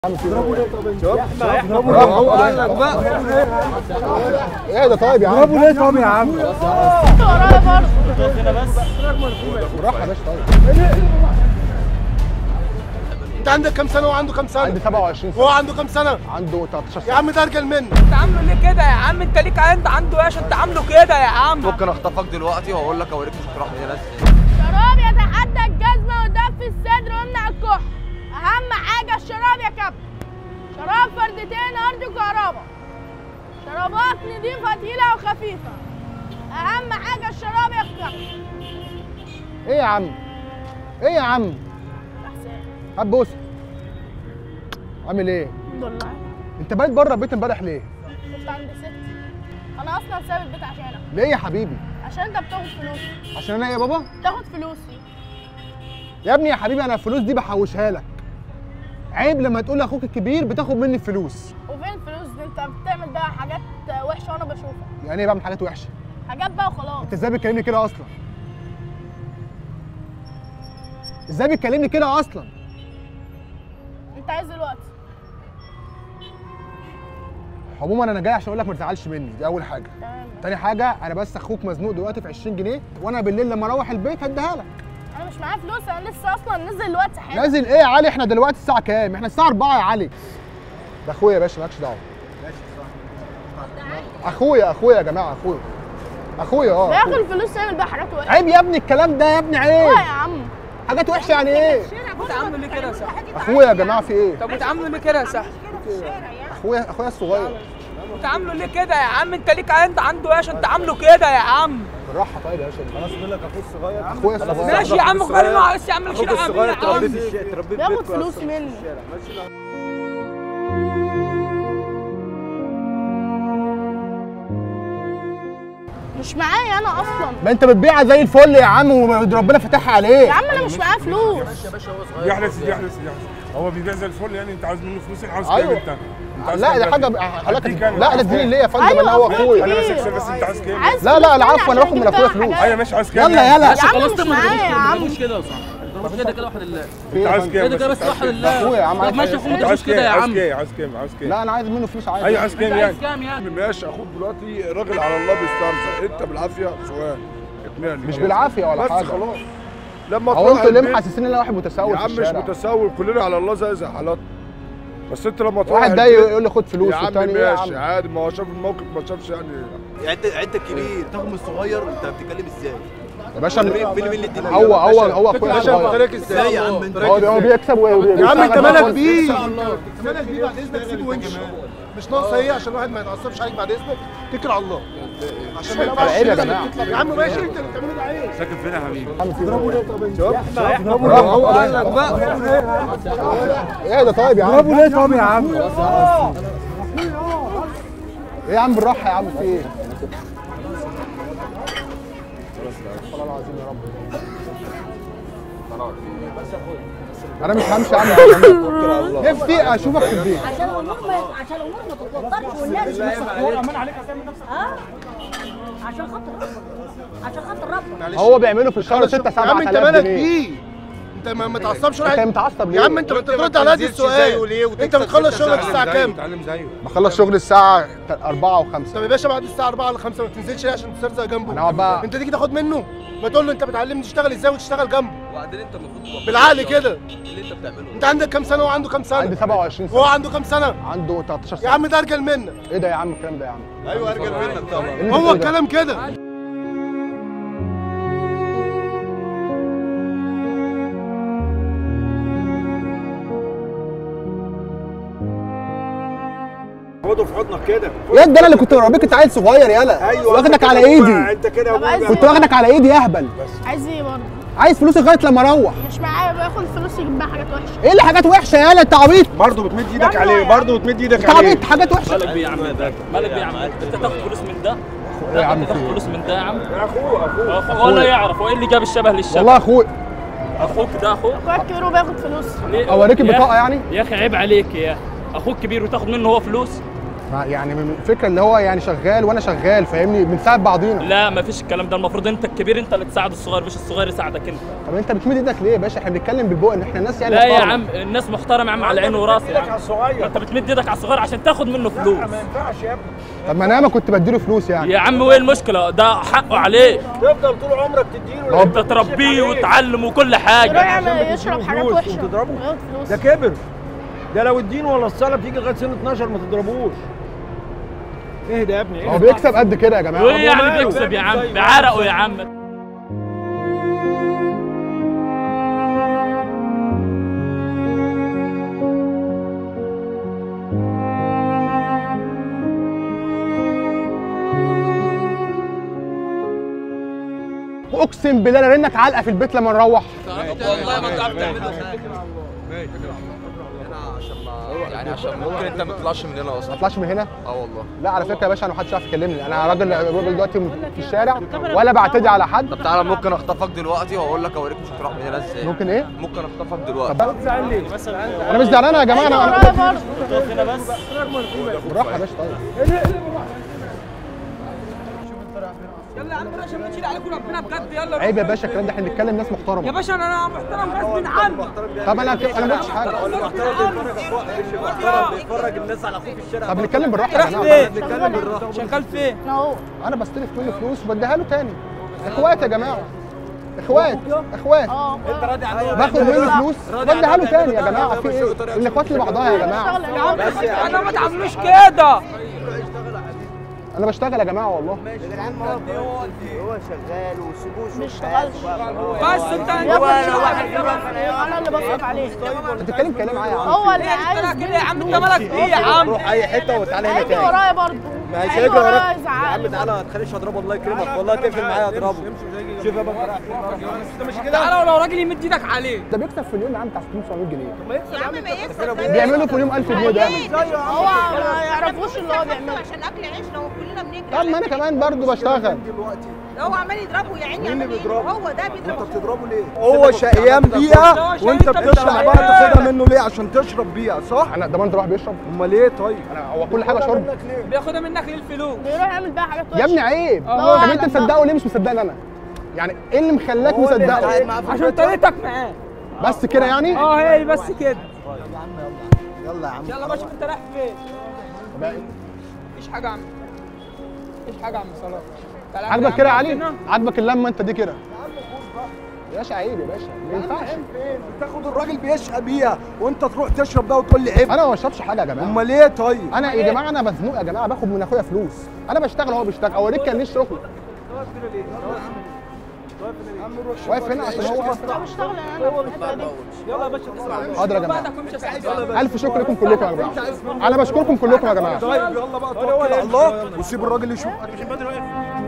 ايه ده طيب يا عم اضربوا ليه طب يا عم ورايا برضه بالراحه يا باشا طيب انت عندك كام سنه وهو عنده كام سنه عندي 27 سنه وهو عنده كام سنه عنده 13 يا سنه عم ده ارجل منك انت عامله ليه كده يا عم انت ليك عند عنده ايه عشان تعامله كده يا عم ممكن اخطفك دلوقتي واقول لك اوريك مش هتروح من هنا شراب يتحدى الجزمة ودف الصدر ويمنع الكح أهم حاجة الشراب يا كابتن شراب فردتين أرض وكهرباء شرابات نظيفة تقيلة وخفيفة أهم حاجة الشراب يا كابتن ايه يا عم ايه يا عم حسين هات بوسه عامل ايه الحمد لله انت بايت بره البيت امبارح ليه كنت عند ست أنا أصلا سايب البيت عشانك ليه يا حبيبي عشان أنت بتاخد فلوسي عشان انا إيه يا بابا بتاخد فلوسي يا ابني يا حبيبي انا الفلوس دي بحوشها لك عيب لما تقول لاخوك الكبير بتاخد مني الفلوس وفين الفلوس دي أنت بتعمل بقى حاجات وحشة وأنا بشوفها يعني ايه بعمل حاجات وحشه حاجات بقى وخلاص انت ازاي بتكلمني كده اصلا ازاي بتكلمني كده اصلا أنت عايز دلوقتي عموما انا جاي عشان اقول لك ما تزعلش مني دي اول حاجه تمام تاني حاجه انا بس اخوك مزنوق دلوقتي في 20 جنيه وانا بالليل لما اروح البيت هديها لك أنا مش معايا فلوس أنا لسه أصلا نازل دلوقتي حالا نازل ايه يا علي احنا دلوقتي الساعه كام احنا الساعه 4 يا علي ده اخويا يا باشا مالكش دعوه اخويا اخويا يا جماعه اخويا اخويا اه بياخد الفلوس تعمل بقى حاجات وحشة عيب يا ابني الكلام ده يا ابني اه عيب يا عم حاجات وحشه يعني ايه بتعامله ليه كده يا صاحبي اخويا يا جماعه في ايه طب بتعامله ليه كده يا صاحبي اخويا اخويا الصغير بتعامله ليه كده يا عم انت ليك عند عنده ايه عشان تعامله كده يا عم بالراحه طيب يا باشا خلاص بيقول لك اخوه الصغير اخويا الصغير ماشي يا عم خلينا معلش يا عم مالكش اخوك دعوه بينا الصغير يا عم تربيه في الشارع تربيه في بياخد بيتكم فلوس أصلاً. مني مالكش دعوة. مش معايا انا اصلا ما انت بتبيعها زي الفل يا عم وربنا فاتحها يا عليك عم انا مش معايا فلوس يحلس يحلس يحلس هو بيبيع زي الفل يعني انت عايز منه فلوس عاوز أيوة. كام انت؟ انت عايز لا كام ده دلوقتي؟ حاجه حضرتك هديك أنا. لا ده دي ليه يا فندم أيوة، انا هو أخويا اخويا انا كبير. بس بس انت عايز كام؟ عايز لا، لا، فلوس العفو، تاني أنا باخد عشان من أخويا أجيب بيها فلوس. حاجات. ايوه ماشي عايز كام يلا يعني؟ يلا يا عم مش معايا يا عم مش كده يا صاحبي مش كده كده واحد لله انت عايز كام كده كده بس واحد لله اخويا يا عم طب عايز ماشي إيه؟ اخوك انت مش عايز كده يا كام؟ عم عايز كام؟ عايز كام؟ عايز كام؟ لا انا عايز منه فلوس عادي ايوه عايز كام عايز يعني؟ كام يعني ماشي اخوك دلوقتي راجل على الله بيسترزق انت بالعافيه سؤال اقنعني مش خلاص. بالعافيه ولا بس حاجه خلاص لما هو تروح انتوا ليه البيت- محسسين ان انا واحد متسول يا في عم مش الشارع متسول كلنا على الله زي زي حالاتنا بس انت لما تروح واحد ده البيت- يقول لي خد فلوس يا عم والتاني ايه يا ماشي عم عادي ما هو شاف الموقف ما شافش يعني يعني انت انت الكبير تاخد من الصغير انت بتتكلم ازاي؟ يا باشا فين فين اللي اديني هو هو هو اخويا الصغير طريقك ازاي ازاي يا عم انت؟ هو هو بيكسب و- يا عم انت وبيشتغل مالك بقى. بيه انت مالك بيه بعد اذنك سيبه وامشي مش ناقصه ايه عشان الواحد ما يتعصبش عليك بعد اذنك اتكل على الله عشان ما ينفعش عيب يا جماعه يا عم ماشي انت اللي بتعمله ده عيب ساكن فين يا حبيبي؟ ايه ده طيب يا عم اضربوا ليه طب يا عم ايه يا عم بالراحه يا عم في ايه والله العظيم يا رب انا مش همشي يا عم نفسي اشوفك في البيت عشان الامور ما عشان الامور ما تتوترش والناس امان عليك اه عشان خاطر ربنا عشان خاطر ربنا هو بيعمله في الشهر 6 7 يا عم انت مالك بيه انت ما ما تعصبش انت واحد متعصب ليه يا عم انت ما ترد على هذا السؤال انت بتخلص شغلك الساعه كام اتعلم زيه بخلص شغل الساعه 4 و5 طب يا باشا بعد الساعه 4 ولا 5 ما تنزلش ليه عشان تسترزق جنبه انا هقعد بقى انت تيجي تاخد منه ما تقول له انت بتعلمني تشتغل ازاي وتشتغل جنبه وبعدين انت المفروض تبقى بالعقل كده اللي انت بتعمله انت عندك كام سنه وهو عنده كام عندي سنه 27 وهو سنه عنده كام سنه عنده 13 يا سنه عم ده ارجل منك ايه ده يا عم الكلام ده يا عم ايوه ارجل منك طبعا إيه اللي هو انت بتقوله ده؟ الكلام كده خده في حضنك كده يا ده انا اللي كنت بربيك انت عيل صغير يالا ايوه واخدك أنت على كده ايدي أبويا، انت كده طب عايز ابويا كنت واخدك على ايدي اهبل عايز ايه برضه عايز فلوس لغايه لما اروح مش معايا باخد فلوس يجيب بيها حاجات وحشه ايه اللي حاجات وحشه يالا انت عبيط برضه بتمد ايدك يلا عليه يا برضه بتمد ايدك انت عليه عبيط حاجات وحشه مالك بيه يا عم مالك بيه يا عم انت تاخد فلوس من ده ايه يا عم انت في تاخد ايه فلوس من ده يا عم اخوه اخوه اخوه ولا يعرف هو ايه اللي جاب الشبه للشبه والله اخوي اخوك ده اخوك اخويا الكبير وبياخد فلوس ليه؟ اوريك يا البطاقه أخي- يعني يا اخي عيب عليك يا اخوك كبير وتاخد منه هو فلوس ما- يعني من الفكره اللي هو يعني شغال وانا شغال فاهمني بنساعد بعضينا لا ما فيش الكلام ده المفروض انت الكبير انت اللي تساعد الصغير مش الصغير يساعدك انت طب انت بتمد ايدك ليه يا باشا احنا بنتكلم بالبق ان احنا الناس يعني لا يا محترمة. عم الناس محترمه يا عم على عيني وراسي يا ايدك على عم الصغير انت بتمد ايدك على الصغير عشان تاخد منه فلوس ما ينفعش يا ابني طب ما انا ما كنت بديله فلوس يعني يا عم وايه المشكله ده حقه عليه تفضل طول عمرك تديله انت تربيه وتعلمه وكل حاجه يروح عشان يعمل بتديله يشرب حاجات فلوس وحشه وتضربه؟ وياخد فلوس ده كبر ده لو الدين ولا الصلاه بتيجي لغايه سن 12 ما تضربوش اهدى يا ابني هو اهدى بيكسب قد كده يا جماعه وايه يعني ماله؟ بيكسب يا عم زي ما بعرقه يا عم اقسم بالله انا رنك علقه في البيت لما نروح والله ما تعرف تعمل له حاجه يعني عشان ممكن انت ما تطلعش من هنا ما اصلا اطلعش من هنا اه والله لا على فكره يا باشا انا محدش يعرف يكلمني انا راجل راجل دلوقتي في الشارع ولا بعتدي على حد طب تعالى ممكن اخطفك دلوقتي واقول لك اوريك مش هتروح من هنا ازاي ممكن ايه ممكن اخطفك دلوقتي طب انا مش زعلان يا جماعه انا ورايا برضه بالراحه يا باشا طيب يلا يا عم روح عشان بتشيل عليكم ربنا بجد يلا روح. عيب يا باشا الكلام ده احنا بنتكلم ناس يا محترمه باشا انا انا محترم غصب عني طب انا انا ما قلتش حاجه بيفرج الناس على اخوه في الشارع طب نتكلم بالراحه يا راح جماعه فين؟ نتكلم بالراحه شغال فين؟ اهو انا بستلف منه فلوس وبديها له تاني اخوات يا جماعه اخوات اخوات اه باخد منه فلوس وبديها له تاني يا جماعه في ايه الاخوات لبعضها يا جماعه اشتغل يا عم انا ما تعملوش كده انا بشتغل يا جماعه والله ما اشتغلش بس انت ياخد شغل انا اللي بصرف عليه انت بتتكلم كلام معايا يا عم هو اللي ليه انت عايز كده يا عم انت مالك ايه يا عم روح اي حته وتعالى هنا هيجي تاني ورايا برضه ما هيجي هيجي ورايا وراك يا يزعق عم لي تعالى ما تخليش اضربه الله يكرمك والله تقفل معايا اضربه شوف يا بابا رايح فين انت مش كده تعالى ولو راجل يمد ايدك عليه ده بيكسب في اليوم يا عم بتاع 600 جنيه يا عم ما يكسب بيعملوا في اليوم 1000 جنيه ده هو ما يعرفوش اللي هو بيعمله عشان اكل عيشنا وكلنا بنجري طب ما انا كمان برضه بشتغل هو عمال يضربه يا عيني عمال يضربه هو ده بيضرب بتضربه ليه هو شقيان بيها وانت بتشرب بقى تاخدها منه ليه عشان تشرب بيها صح انا ده برضه راح بيشرب امال ايه طيب انا هو كل حاجه شرب بياخدها منك للفلوس بيروح يعمل بيها حاجات يا ابني عيب اه. طب انت مصدقه ليه مش مصدقني انا يعني ايه اللي مخلاك مصدقه عشان طريقتك معاه بس كده يعني اه هي بس كده يلا يا عم يلا باشا انت رايح فين؟ مفيش حاجه يا عم مفيش حاجه يا عم صلاح تعالى يا عاجبك عم كده يا علي هنا. عاجبك اللمه انت دي كده يا باشا عيب يا باشا ما ينفعش فين بتاخد الراجل بيشقى بيها وانت تروح تشرب بقى وتقول لي عيب انا ما بشربش حاجه يا جماعه امال ايه طيب انا يا جماعه انا مزنوق يا جماعه باخد من اخويا فلوس انا بشتغل هو بيشتغل اوريك كان ليه الشغل واقف هنا عشان هو هو بيشتغل انا في الحته دي يلا يا باشا تسمع حاضر يا جماعه بعدك ومش هساعدك الف شكر لكم كلكم يا جماعه انا بشكركم كلكم يا جماعه طيب يلا بقى توكل على الله وسيب الراجل يشوفك